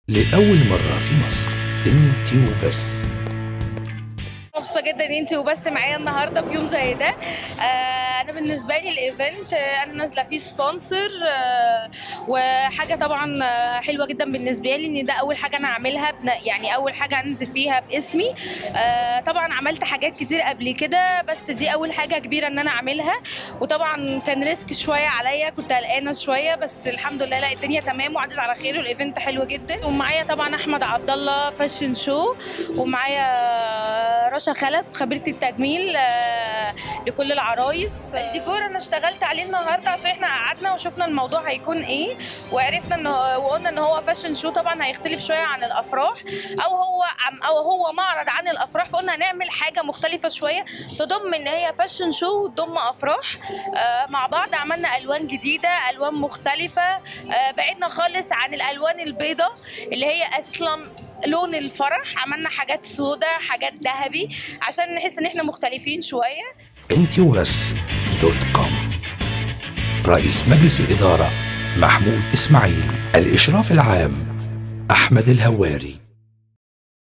لأول مرة في مصر انت وبس مبسوطه جدا ان انت وبس معايا النهارده في يوم زي ده آه انا بالنسبه لي الايفنت آه انا نازله فيه سبونسر آه وحاجه طبعا آه، حلوه جدا بالنسبه لي ان ده اول حاجه انا اعملها بن- يعني اول حاجه انزل فيها باسمي آه طبعا عملت حاجات كتير قبل كده بس دي اول حاجه كبيره ان انا اعملها وطبعا كان ريسك شويه عليا كنت قلقانه شويه بس الحمد لله لا الدنيا تمام وعدت على خير والايفنت حلو جدا ومعايا طبعا احمد عبد الله فاشن شو ومعايا رشا خلف خبيره التجميل آه، لكل العرايس الديكور انا اشتغلت عليه النهارده عشان احنا قعدنا وشفنا الموضوع هيكون ايه وعرفنا ان وقلنا ان هو فاشن شو طبعا هيختلف شويه عن الافراح او هو عم او هو معرض عن الافراح فقلنا هنعمل حاجه مختلفه شويه تضم ان هي فاشن شو وتضم افراح آه، مع بعض عملنا الوان جديده الوان مختلفه آه، بعدنا خالص عن الالوان البيضاء اللي هي اصلا لون الفرح عملنا حاجات سودة حاجات ذهبي عشان نحس ان احنا مختلفين شويه انت وبس دوت كوم رئيس مجلس الإدارة محمود إسماعيل الإشراف العام أحمد الهواري